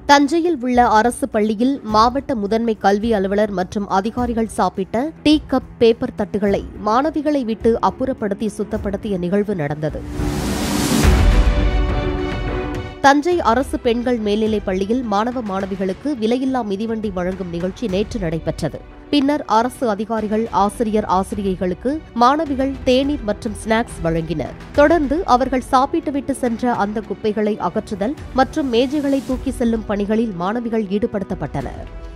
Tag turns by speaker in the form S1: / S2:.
S1: தஞ்சையில் உள்ள அரசு பள்ளியில் மாவட்ட முதன்மை கல்வி அலுவலர் மற்றும் அதிகாரிகள் சாப்பிட்ட டீ கப் பேப்பர் தட்டுகளை மாணவிகளை விட்டு அப்புறப்படுத்தி சுத்தப்படுத்திய நிகழ்வு நடந்தது தஞ்சை அரசு பெண்கள் மேல்நிலைப் பள்ளியில் மாணவ மாணவிகளுக்கு விலையில்லா மிதிவண்டி வழங்கும் நிகழ்ச்சி நேற்று நடைபெற்றது பின்னர் அரசு அதிகாரிகள் ஆசிரியர் ஆசிரியைகளுக்கு மாணவிகள் தேநீர் மற்றும் ஸ்நாக்ஸ் வழங்கினர் தொடர்ந்து அவர்கள் சாப்பிட்டுவிட்டு சென்ற அந்த குப்பைகளை அகற்றுதல் மற்றும் மேஜைகளை தூக்கி செல்லும் பணிகளில் மாணவிகள் ஈடுபடுத்தப்பட்டனர்